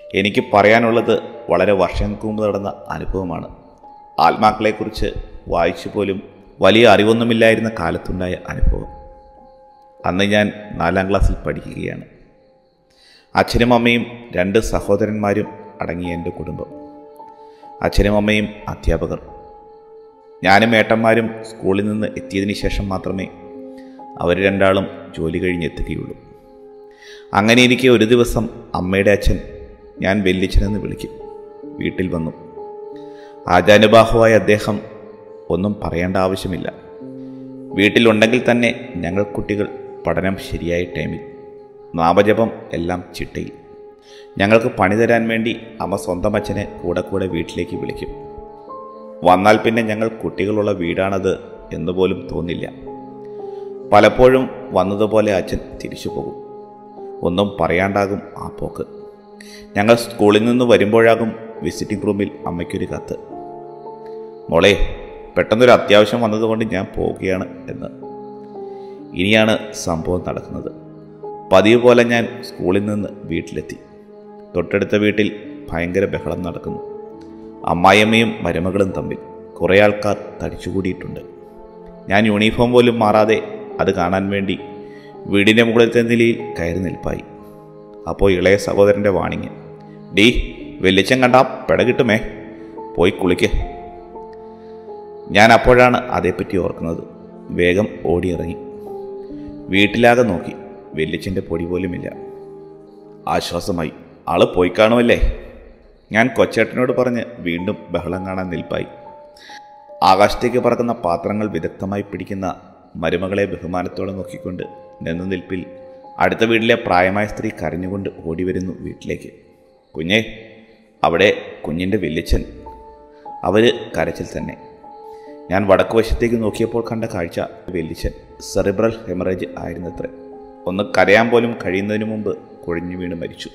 എനിക്ക് പറയാനുള്ളത് വളരെ വർഷങ്ങൾക്ക് മുമ്പ് നടന്ന അനുഭവമാണ് ആത്മാക്കളെക്കുറിച്ച് വായിച്ചു പോലും വലിയ അറിവൊന്നുമില്ലായിരുന്ന കാലത്തുണ്ടായ അനുഭവം അന്ന് ഞാൻ നാലാം ക്ലാസ്സിൽ പഠിക്കുകയാണ് അച്ഛനും അമ്മയും രണ്ട് സഹോദരന്മാരും അടങ്ങിയ എൻ്റെ കുടുംബം അച്ഛനും അമ്മയും അധ്യാപകർ ഞാനും ഏട്ടന്മാരും സ്കൂളിൽ നിന്ന് എത്തിയതിന് ശേഷം മാത്രമേ അവർ രണ്ടാളും ജോലി കഴിഞ്ഞെത്തുകയുള്ളൂ അങ്ങനെ എനിക്ക് ഒരു ദിവസം അമ്മയുടെ അച്ഛൻ ഞാൻ വെല്ലിച്ചനെന്ന് വിളിക്കും വീട്ടിൽ വന്നു ആചാനുബാഹുവായ അദ്ദേഹം ഒന്നും പറയേണ്ട ആവശ്യമില്ല വീട്ടിലുണ്ടെങ്കിൽ തന്നെ ഞങ്ങൾ കുട്ടികൾ പഠനം ശരിയായ ടൈമിൽ നാമജപം എല്ലാം ചിട്ടയിൽ ഞങ്ങൾക്ക് പണി തരാൻ വേണ്ടി അമ്മ സ്വന്തം അച്ഛനെ കൂടെ കൂടെ വീട്ടിലേക്ക് വിളിക്കും വന്നാൽ പിന്നെ ഞങ്ങൾ കുട്ടികളുള്ള വീടാണത് എന്നുപോലും തോന്നില്ല പലപ്പോഴും വന്നതുപോലെ അച്ഛൻ തിരിച്ചു പോകും ഒന്നും പറയാണ്ടാകും ആ പോക്ക് ഞങ്ങൾ സ്കൂളിൽ നിന്ന് വരുമ്പോഴാകും വിസിറ്റിംഗ് റൂമിൽ അമ്മയ്ക്കൊരു കത്ത് മോളെ പെട്ടെന്നൊരു അത്യാവശ്യം വന്നതുകൊണ്ട് ഞാൻ പോവുകയാണ് എന്ന് ഇനിയാണ് സംഭവം നടക്കുന്നത് പതിവ് പോലെ ഞാൻ സ്കൂളിൽ നിന്ന് വീട്ടിലെത്തി തൊട്ടടുത്ത വീട്ടിൽ ഭയങ്കര ബഹളം നടക്കുന്നു അമ്മായിയമ്മയും മരുമകളും തമ്മിൽ കുറേ ആൾക്കാർ തടിച്ചുകൂടിയിട്ടുണ്ട് ഞാൻ യൂണിഫോം പോലും മാറാതെ അത് കാണാൻ വേണ്ടി വീടിൻ്റെ മുകളിലത്തെ നിലയിൽ കയറി നിൽപ്പായി അപ്പോൾ ഇളയ സഹോദരൻ്റെ വാണിങ് ഡീ വെല്ലിച്ചം കണ്ടാ പെട കിട്ടുമേ പോയി കുളിക്ക് ഞാൻ അപ്പോഴാണ് അതേപ്പറ്റി ഓർക്കുന്നത് വേഗം ഓടിയിറങ്ങി വീട്ടിലാകെ നോക്കി വെല്ലിച്ചൻ്റെ പൊടി പോലുമില്ല ആശ്വാസമായി ആള് പോയി കാണുമല്ലേ ഞാൻ കൊച്ചേട്ടനോട് പറഞ്ഞ് വീണ്ടും ബഹളം കാണാൻ നിൽപ്പായി ആകാശത്തേക്ക് പറക്കുന്ന പാത്രങ്ങൾ വിദഗ്ധമായി പിടിക്കുന്ന മരുമകളെ ബഹുമാനത്തോടെ നോക്കിക്കൊണ്ട് നിന്ന നിൽപ്പിൽ അടുത്ത വീട്ടിലെ പ്രായമായ സ്ത്രീ കരഞ്ഞുകൊണ്ട് ഓടി വരുന്നു വീട്ടിലേക്ക് കുഞ്ഞേ അവിടെ കുഞ്ഞിൻ്റെ വെല്ലിച്ചൻ അവർ കരച്ചിൽ തന്നെ ഞാൻ വടക്ക് വശത്തേക്ക് നോക്കിയപ്പോൾ കണ്ട കാഴ്ച വെല്ലിച്ചൻ സെറിബ്രൽ ഹെമറേജ് ആയിരുന്നത്രേ ഒന്ന് കരയാൻ പോലും കഴിയുന്നതിന് മുമ്പ് കുഴഞ്ഞു വീണ് മരിച്ചു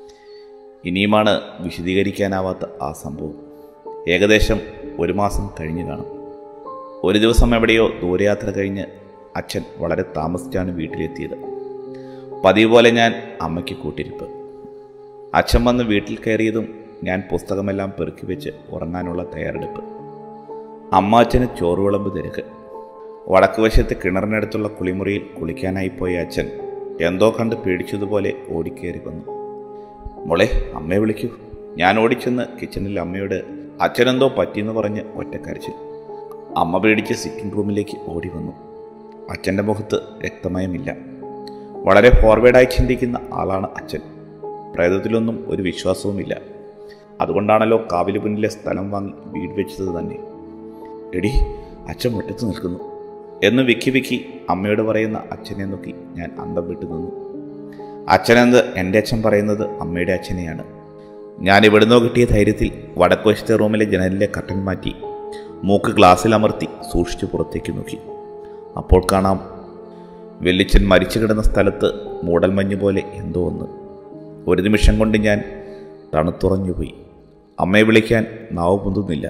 ഇനിയുമാണ് വിശദീകരിക്കാനാവാത്ത ആ സംഭവം ഏകദേശം ഒരു മാസം കഴിഞ്ഞു കാണും ഒരു ദിവസം എവിടെയോ ദൂരയാത്ര കഴിഞ്ഞ് അച്ഛൻ വളരെ താമസിച്ചാണ് വീട്ടിലെത്തിയത് പതിവ് പോലെ ഞാൻ അമ്മയ്ക്ക് കൂട്ടിരിപ്പ് അച്ഛൻ വന്ന് വീട്ടിൽ കയറിയതും ഞാൻ പുസ്തകമെല്ലാം പെറുക്കി വെച്ച് ഉറങ്ങാനുള്ള തയ്യാറെടുപ്പ് അമ്മ അച്ഛന് ചോറ് വിളമ്പ് തിരക്ക് വടക്ക് വശത്ത് കിണറിനടുത്തുള്ള കുളിമുറിയിൽ കുളിക്കാനായി പോയ അച്ഛൻ എന്തോ കണ്ട് പേടിച്ചതുപോലെ ഓടിക്കേറി വന്നു മോളെ അമ്മയെ വിളിക്കൂ ഞാൻ ഓടിച്ചെന്ന് കിച്ചണിൽ അമ്മയോട് അച്ഛനെന്തോ പറ്റിയെന്ന് പറഞ്ഞ് ഒറ്റക്കരച്ചിൽ അമ്മ പേടിച്ച് സിറ്റിംഗ് റൂമിലേക്ക് ഓടി വന്നു അച്ഛൻ്റെ മുഖത്ത് രക്തമയമില്ല വളരെ ഫോർവേഡായി ചിന്തിക്കുന്ന ആളാണ് അച്ഛൻ പ്രേതത്തിലൊന്നും ഒരു വിശ്വാസവുമില്ല അതുകൊണ്ടാണല്ലോ കാവിലുപുന്നിലെ സ്ഥലം വാങ്ങി വീട് വെച്ചത് തന്നെ എടി അച്ഛൻ മുറ്റത്ത് നിൽക്കുന്നു എന്ന് വിക്കി വിക്കി അമ്മയോട് പറയുന്ന അച്ഛനെ നോക്കി ഞാൻ അന്തം വിട്ടു നിന്നു അച്ഛനെന്ന് എൻ്റെ അച്ഛൻ പറയുന്നത് അമ്മയുടെ അച്ഛനെയാണ് ഞാൻ ഇവിടുന്നോ കിട്ടിയ ധൈര്യത്തിൽ വടക്കുവശത്തെ റൂമിലെ ജനലിലെ കട്ടൻ മാറ്റി മൂക്ക് ഗ്ലാസ്സിൽ അമർത്തി സൂക്ഷിച്ചു പുറത്തേക്ക് നോക്കി അപ്പോൾ കാണാം വെല്ലിച്ചൻ മരിച്ചു കിടന്ന സ്ഥലത്ത് മൂടൽമഞ്ഞ് പോലെ എന്തോ ഒന്ന് ഒരു നിമിഷം കൊണ്ട് ഞാൻ തണുത്തുറഞ്ഞുപോയി അമ്മയെ വിളിക്കാൻ നാവ് പൊന്തുന്നില്ല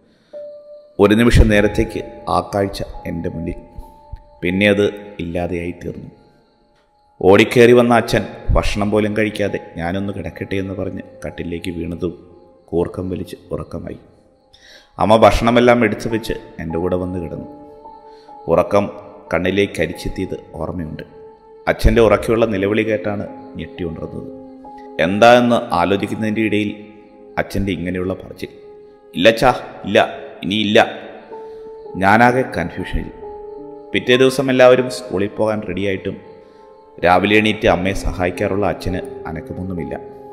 ഒരു നിമിഷം നേരത്തേക്ക് ആ കാഴ്ച എൻ്റെ മുന്നിൽ പിന്നെ അത് ഇല്ലാതെയായി തീർന്നു ഓടിക്കേറി വന്ന അച്ഛൻ ഭക്ഷണം പോലും കഴിക്കാതെ ഞാനൊന്ന് കിടക്കട്ടെ എന്ന് പറഞ്ഞ് കട്ടിലേക്ക് വീണതും കൂർക്കം വലിച്ച് ഉറക്കമായി അമ്മ ഭക്ഷണമെല്ലാം എടുത്തു വെച്ച് എൻ്റെ കൂടെ വന്ന് കിടന്നു ഉറക്കം കണ്ണിലേക്ക് അരിച്ചെത്തിയത് ഓർമ്മയുണ്ട് അച്ഛൻ്റെ ഉറക്കെയുള്ള നിലവിളി കേട്ടാണ് ഞെട്ടി ഉണർന്നത് എന്താ എന്ന് ആലോചിക്കുന്നതിൻ്റെ ഇടയിൽ അച്ഛൻ്റെ ഇങ്ങനെയുള്ള പറച്ചിൽ ഇല്ല ചാ ഇല്ല ഇനിയില്ല ഞാനാകെ കൺഫ്യൂഷനിൽ പിറ്റേ ദിവസം എല്ലാവരും സ്കൂളിൽ പോകാൻ റെഡിയായിട്ടും രാവിലെ എണീറ്റ് അമ്മയെ സഹായിക്കാറുള്ള അച്ഛന് അനക്കമൊന്നുമില്ല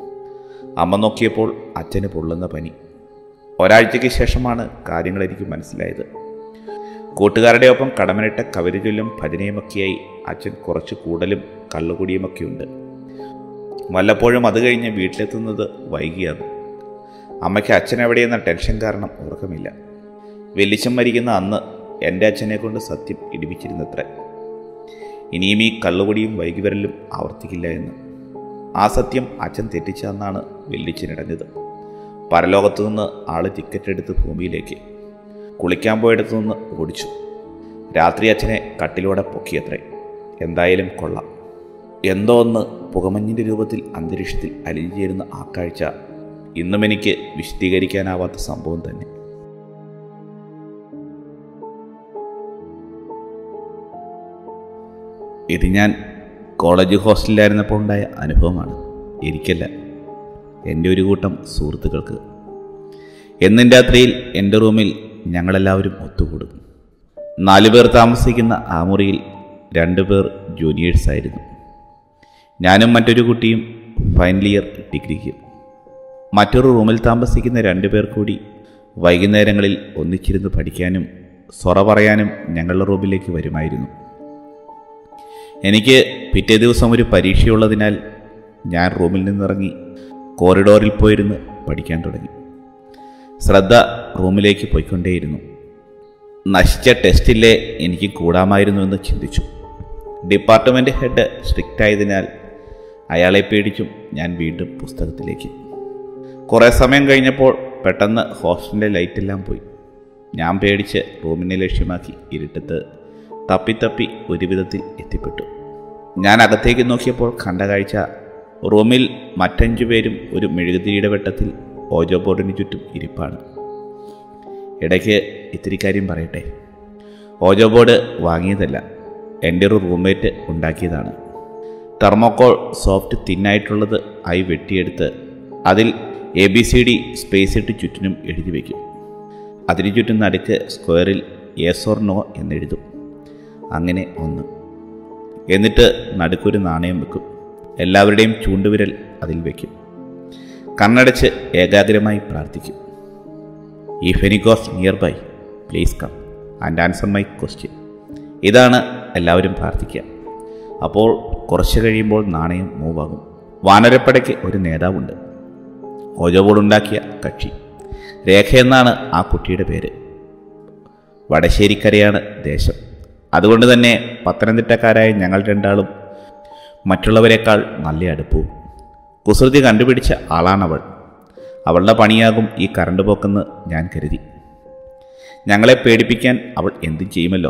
അമ്മ നോക്കിയപ്പോൾ അച്ഛന് പൊള്ളുന്ന പനി ഒരാഴ്ചയ്ക്ക് ശേഷമാണ് കാര്യങ്ങൾ എനിക്ക് മനസ്സിലായത് കൂട്ടുകാരുടെ ഒപ്പം കടമനിട്ട കവിതചൊല്ലും ഭജനയുമൊക്കെയായി അച്ഛൻ കുറച്ച് കൂടലും കള്ളുകുടിയുമൊക്കെയുണ്ട് വല്ലപ്പോഴും അത് കഴിഞ്ഞ് വീട്ടിലെത്തുന്നത് വൈകിയാകും അമ്മയ്ക്ക് അച്ഛൻ എവിടെയെന്ന ടെൻഷൻ കാരണം ഉറക്കമില്ല വെല്ലിച്ചം മരിക്കുന്ന അന്ന് എൻ്റെ അച്ഛനെ കൊണ്ട് സത്യം ഇടിപ്പിച്ചിരുന്നത്രേ ഇനിയും ഈ കള്ളുകുടിയും വൈകി വരലും ആവർത്തിക്കില്ല എന്ന് ആ സത്യം അച്ഛൻ തെറ്റിച്ചെന്നാണ് വെല്ലിച്ചനിടഞ്ഞത് പരലോകത്തു നിന്ന് ആള് ടിക്കറ്റ് എടുത്ത് ഭൂമിയിലേക്ക് കുളിക്കാൻ പോയിടത്തു നിന്ന് ഓടിച്ചു രാത്രി അച്ഛനെ കട്ടിലൂടെ പൊക്കിയത്രേ എന്തായാലും കൊള്ളാം എന്തോ ഒന്ന് പുകമഞ്ഞിൻ്റെ രൂപത്തിൽ അന്തരീക്ഷത്തിൽ അലിഞ്ഞു ചേരുന്ന ആ കാഴ്ച ഇന്നും എനിക്ക് വിശദീകരിക്കാനാവാത്ത സംഭവം തന്നെ ഇത് ഞാൻ കോളേജ് ഹോസ്റ്റലിലായിരുന്നപ്പോൾ ഉണ്ടായ അനുഭവമാണ് എനിക്കല്ല എൻ്റെ ഒരു കൂട്ടം സുഹൃത്തുക്കൾക്ക് എന്നും രാത്രിയിൽ എൻ്റെ റൂമിൽ ഞങ്ങളെല്ലാവരും ഒത്തുകൂടും നാലു പേർ താമസിക്കുന്ന ആ മുറിയിൽ രണ്ടുപേർ ജൂനിയേഴ്സായിരുന്നു ഞാനും മറ്റൊരു കുട്ടിയും ഫൈനൽ ഇയർ ഡിഗ്രിക്ക് മറ്റൊരു റൂമിൽ താമസിക്കുന്ന രണ്ടുപേർ കൂടി വൈകുന്നേരങ്ങളിൽ ഒന്നിച്ചിരുന്ന് പഠിക്കാനും സൊറ പറയാനും ഞങ്ങളുടെ റൂമിലേക്ക് വരുമായിരുന്നു എനിക്ക് പിറ്റേ ദിവസം ഒരു പരീക്ഷയുള്ളതിനാൽ ഞാൻ റൂമിൽ നിന്നിറങ്ങി കോറിഡോറിൽ പോയിരുന്ന് പഠിക്കാൻ തുടങ്ങി ശ്രദ്ധ റൂമിലേക്ക് പോയിക്കൊണ്ടേയിരുന്നു നശിച്ച ടെസ്റ്റില്ലേ എനിക്ക് കൂടാമായിരുന്നു എന്ന് ചിന്തിച്ചു ഡിപ്പാർട്ട്മെൻറ്റ് ഹെഡ് സ്ട്രിക്റ്റ് ആയതിനാൽ അയാളെ പേടിച്ചും ഞാൻ വീണ്ടും പുസ്തകത്തിലേക്ക് കുറേ സമയം കഴിഞ്ഞപ്പോൾ പെട്ടെന്ന് ഹോസ്റ്റലിൻ്റെ ലൈറ്റെല്ലാം പോയി ഞാൻ പേടിച്ച് റൂമിനെ ലക്ഷ്യമാക്കി ഇരുട്ടത്ത് തപ്പി തപ്പി ഒരു വിധത്തിൽ എത്തിപ്പെട്ടു ഞാൻ അകത്തേക്ക് നോക്കിയപ്പോൾ കണ്ട കാഴ്ച റൂമിൽ മറ്റഞ്ചു പേരും ഒരു മെഴുകുതിരിയുടെ വെട്ടത്തിൽ ഓജോ ബോർഡിന് ചുറ്റും ഇരിപ്പാണ് ഇടയ്ക്ക് ഇത്തിരി കാര്യം പറയട്ടെ ഓജോ ബോർഡ് വാങ്ങിയതല്ല എൻ്റെ ഒരു റൂംമേറ്റ് ഉണ്ടാക്കിയതാണ് തെർമോക്കോൾ സോഫ്റ്റ് തിന്നായിട്ടുള്ളത് ആയി വെട്ടിയെടുത്ത് അതിൽ A B C D space ഇട്ട് ചുറ്റിനും എഴുതി വയ്ക്കും അതിന് ചുറ്റും നടുക്ക് സ്ക്വയറിൽ യെസ് ഓർ നോ എന്നെഴുതും അങ്ങനെ ഒന്ന് എന്നിട്ട് നടുക്കൊരു നാണയം വെക്കും എല്ലാവരുടെയും ചൂണ്ടുവിരൽ അതിൽ വയ്ക്കും കണ്ണടച്ച് ഏകാഗ്രമായി പ്രാർത്ഥിക്കും ഇഫ് എനി ഗോസ് nearby please come and answer my question ഇതാണ് എല്ലാവരും പ്രാർത്ഥിക്കുക അപ്പോൾ കുറച്ച് കഴിയുമ്പോൾ നാണയം മൂവാകും വാനരപ്പടയ്ക്ക് ഒരു നേതാവുണ്ട് ഓജോബോർഡുണ്ടാക്കിയ കക്ഷി രേഖ എന്നാണ് ആ കുട്ടിയുടെ പേര് വടശ്ശേരിക്കരയാണ് ദേശം അതുകൊണ്ട് തന്നെ പത്തനംതിട്ടക്കാരായ ഞങ്ങൾ രണ്ടാളും മറ്റുള്ളവരെക്കാൾ നല്ല അടുപ്പവും കുസൃതി കണ്ടുപിടിച്ച ആളാണവൾ അവളുടെ പണിയാകും ഈ കറണ്ട് പോക്കെന്ന് ഞാൻ കരുതി ഞങ്ങളെ പേടിപ്പിക്കാൻ അവൾ എന്തും ചെയ്യുമല്ലോ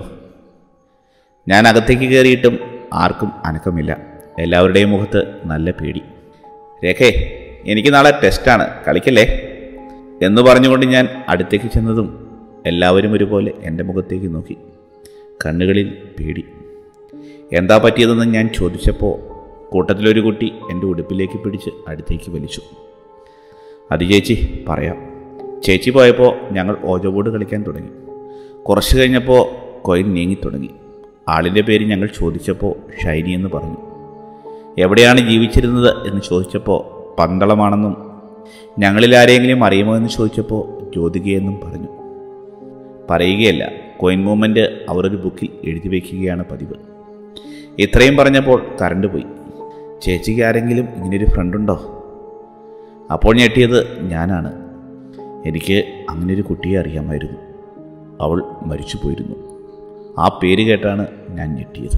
ഞാൻ അകത്തേക്ക് കയറിയിട്ടും ആർക്കും അനക്കമില്ല എല്ലാവരുടെയും മുഖത്ത് നല്ല പേടി രേഖേ എനിക്ക് നാളെ ടെസ്റ്റാണ് കളിക്കല്ലേ എന്ന് പറഞ്ഞുകൊണ്ട് ഞാൻ അടുത്തേക്ക് ചെന്നതും എല്ലാവരും ഒരുപോലെ എൻ്റെ മുഖത്തേക്ക് നോക്കി കണ്ണുകളിൽ പേടി എന്താ പറ്റിയതെന്ന് ഞാൻ ചോദിച്ചപ്പോൾ കൂട്ടത്തിലൊരു കുട്ടി എൻ്റെ ഉടുപ്പിലേക്ക് പിടിച്ച് അടുത്തേക്ക് വലിച്ചു അത് ചേച്ചി പറയാം ചേച്ചി പോയപ്പോൾ ഞങ്ങൾ ഓജോ ബോർഡ് കളിക്കാൻ തുടങ്ങി കുറച്ച് കഴിഞ്ഞപ്പോൾ കോയിൻ നീങ്ങി തുടങ്ങി ആളിൻ്റെ പേര് ഞങ്ങൾ ചോദിച്ചപ്പോൾ ഷൈനി എന്ന് പറഞ്ഞു എവിടെയാണ് ജീവിച്ചിരുന്നത് എന്ന് ചോദിച്ചപ്പോൾ പന്തളമാണെന്നും ഞങ്ങളിൽ ആരെങ്കിലും അറിയുമോ എന്ന് ചോദിച്ചപ്പോൾ ജ്യോതികയെന്നും പറഞ്ഞു പറയുകയല്ല കോയിൻ മൂവ്മെൻറ്റ് അവർ ഒരു ബുക്കിൽ എഴുതി വയ്ക്കുകയാണ് പതിവ് ഇത്രയും പറഞ്ഞപ്പോൾ കറണ്ട് പോയി ചേച്ചിക്ക് ആരെങ്കിലും ഇങ്ങനൊരു ഫ്രണ്ടുണ്ടോ അപ്പോൾ ഞെട്ടിയത് ഞാനാണ് എനിക്ക് അങ്ങനൊരു കുട്ടിയെ അറിയാമായിരുന്നു അവൾ മരിച്ചു പോയിരുന്നു ആ പേര് കേട്ടാണ് ഞാൻ ഞെട്ടിയത്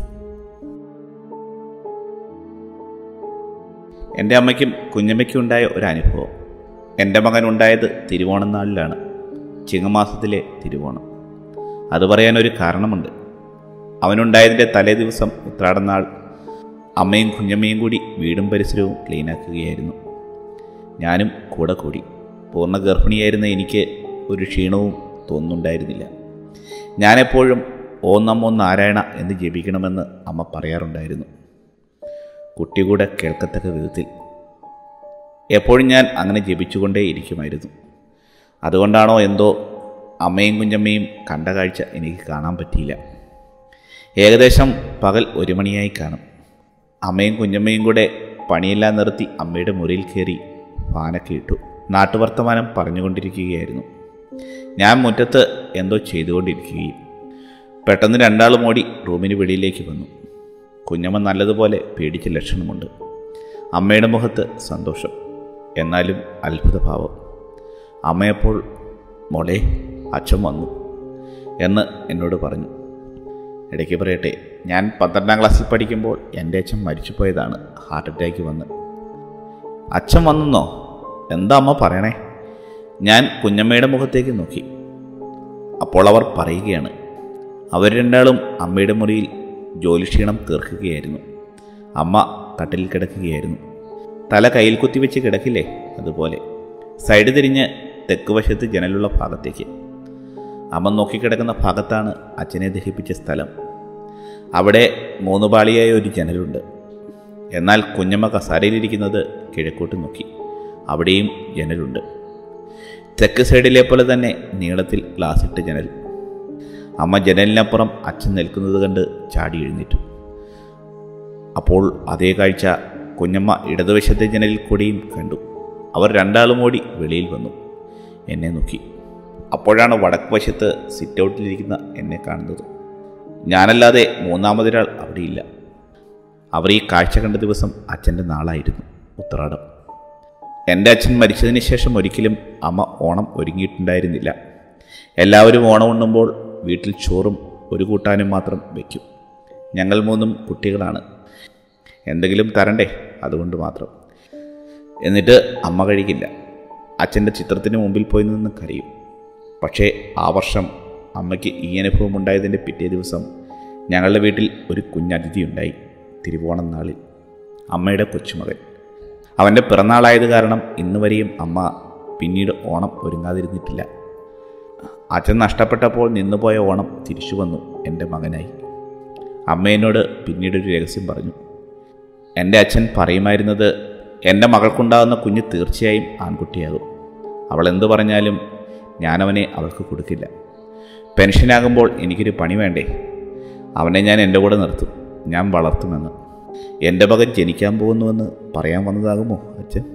എൻ്റെ അമ്മയ്ക്കും കുഞ്ഞമ്മയ്ക്കും ഉണ്ടായ ഒരു അനുഭവം എൻ്റെ മകൻ ഉണ്ടായത് തിരുവോണം നാളിലാണ് ചിങ്ങമാസത്തിലെ തിരുവോണം അത് പറയാൻ ഒരു കാരണമുണ്ട് അവനുണ്ടായതിൻ്റെ തലേ ദിവസം ഉത്രാടനാൾ അമ്മയും കുഞ്ഞമ്മയും കൂടി വീടും പരിസരവും ക്ലീനാക്കുകയായിരുന്നു ഞാനും കൂടെ കൂടി പൂർണ്ണ ഗർഭിണിയായിരുന്ന എനിക്ക് ഒരു ക്ഷീണവും തോന്നുന്നുണ്ടായിരുന്നില്ല ഞാനെപ്പോഴും ഓം നമോ നാരായണ എന്ന് ജപിക്കണമെന്ന് അമ്മ പറയാറുണ്ടായിരുന്നു കുട്ടി കൂടെ കേൾക്കത്തക്ക വിധത്തിൽ എപ്പോഴും ഞാൻ അങ്ങനെ ജപിച്ചുകൊണ്ടേ ഇരിക്കുമായിരുന്നു അതുകൊണ്ടാണോ എന്തോ അമ്മയും കുഞ്ഞമ്മയും കണ്ട കാഴ്ച എനിക്ക് കാണാൻ പറ്റിയില്ല ഏകദേശം പകൽ ഒരു മണിയായി കാണും അമ്മയും കുഞ്ഞമ്മയും കൂടെ പണിയെല്ലാം നിർത്തി അമ്മയുടെ മുറിയിൽ കയറി ഫാനൊക്കെ ഇട്ടു നാട്ടുവർത്തമാനം പറഞ്ഞുകൊണ്ടിരിക്കുകയായിരുന്നു ഞാൻ മുറ്റത്ത് എന്തോ ചെയ്തുകൊണ്ടിരിക്കുകയും പെട്ടെന്ന് രണ്ടാളും ഓടി റൂമിന് വെളിയിലേക്ക് വന്നു കുഞ്ഞമ്മ നല്ലതുപോലെ പേടിച്ച ലക്ഷണമുണ്ട് അമ്മയുടെ മുഖത്ത് സന്തോഷം എന്നാലും അത്ഭുതഭാവം അമ്മയപ്പോൾ മോളെ അച്ഛൻ വന്നു എന്ന് എന്നോട് പറഞ്ഞു ഇടയ്ക്ക് പറയട്ടെ ഞാൻ പന്ത്രണ്ടാം ക്ലാസ്സിൽ പഠിക്കുമ്പോൾ എൻ്റെ അച്ഛൻ മരിച്ചുപോയതാണ് ഹാർട്ട് അറ്റാക്ക് വന്ന് അച്ഛൻ വന്നെന്നോ എന്താ അമ്മ പറയണേ ഞാൻ കുഞ്ഞമ്മയുടെ മുഖത്തേക്ക് നോക്കി അപ്പോൾ അവർ പറയുകയാണ് അവർ രണ്ടാളും അമ്മയുടെ മുറിയിൽ ജോലിക്ഷീണം തീർക്കുകയായിരുന്നു അമ്മ കട്ടിലിൽ കിടക്കുകയായിരുന്നു തല കയ്യിൽ കുത്തിവെച്ച് കിടക്കില്ലേ അതുപോലെ സൈഡ് തിരിഞ്ഞ് തെക്ക് വശത്ത് ജനലുള്ള ഭാഗത്തേക്ക് അമ്മ നോക്കിക്കിടക്കുന്ന ഭാഗത്താണ് അച്ഛനെ ദഹിപ്പിച്ച സ്ഥലം അവിടെ മൂന്ന് പാളിയായ ഒരു ജനലുണ്ട് എന്നാൽ കുഞ്ഞമ്മ കസാരയിലിരിക്കുന്നത് കിഴക്കോട്ട് നോക്കി അവിടെയും ജനലുണ്ട് തെക്ക് സൈഡിലെ പോലെ തന്നെ നീളത്തിൽ ഗ്ലാസിട്ട് ജനൽ അമ്മ ജനലിനപ്പുറം അച്ഛൻ നിൽക്കുന്നത് കണ്ട് ചാടി എഴുന്നേറ്റു അപ്പോൾ അതേ കാഴ്ച കുഞ്ഞമ്മ ഇടതുവശത്തെ ജനലിൽ കൂടിയും കണ്ടു അവർ രണ്ടാളും ഓടി വെളിയിൽ വന്നു എന്നെ നോക്കി അപ്പോഴാണ് വടക്ക് വശത്ത് സിറ്റ് ഔട്ടിലിരിക്കുന്ന എന്നെ കാണുന്നത് ഞാനല്ലാതെ മൂന്നാമതൊരാൾ അവിടെയില്ല അവർ ഈ കാഴ്ച കണ്ട ദിവസം അച്ഛൻ്റെ നാളായിരുന്നു ഉത്രാടം എൻ്റെ അച്ഛൻ മരിച്ചതിന് ശേഷം ഒരിക്കലും അമ്മ ഓണം ഒരുങ്ങിയിട്ടുണ്ടായിരുന്നില്ല എല്ലാവരും ഓണം ഉണ്ണുമ്പോൾ വീട്ടിൽ ചോറും ഒരു കൂട്ടാനും മാത്രം വയ്ക്കും ഞങ്ങൾ മൂന്നും കുട്ടികളാണ് എന്തെങ്കിലും തരണ്ടേ അതുകൊണ്ട് മാത്രം എന്നിട്ട് അമ്മ കഴിക്കില്ല അച്ഛൻ്റെ ചിത്രത്തിന് മുമ്പിൽ പോയി നിന്ന് കരയും പക്ഷേ ആ വർഷം അമ്മയ്ക്ക് ഈ അനുഭവം ഉണ്ടായതിൻ്റെ പിറ്റേ ദിവസം ഞങ്ങളുടെ വീട്ടിൽ ഒരു കുഞ്ഞതിഥി ഉണ്ടായി തിരുവോണം നാളിൽ അമ്മയുടെ കൊച്ചുമകൻ അവൻ്റെ പിറന്നാളായത് കാരണം ഇന്ന് വരെയും അമ്മ പിന്നീട് ഓണം ഒരുങ്ങാതിരുന്നിട്ടില്ല അച്ഛൻ നഷ്ടപ്പെട്ടപ്പോൾ നിന്നുപോയ ഓണം തിരിച്ചു വന്നു എൻ്റെ മകനായി അമ്മ എന്നോട് പിന്നീടൊരു രഹസ്യം പറഞ്ഞു എൻ്റെ അച്ഛൻ പറയുമായിരുന്നത് എൻ്റെ മകൾക്കുണ്ടാകുന്ന കുഞ്ഞ് തീർച്ചയായും ആൺകുട്ടിയാകും അവൾ എന്തു പറഞ്ഞാലും ഞാനവനെ അവൾക്ക് കൊടുക്കില്ല പെൻഷനാകുമ്പോൾ എനിക്കൊരു പണി വേണ്ടേ അവനെ ഞാൻ എൻ്റെ കൂടെ നിർത്തും ഞാൻ വളർത്തുമെന്ന് എൻ്റെ മകൻ ജനിക്കാൻ പോകുന്നുവെന്ന് പറയാൻ വന്നതാകുമോ അച്ഛൻ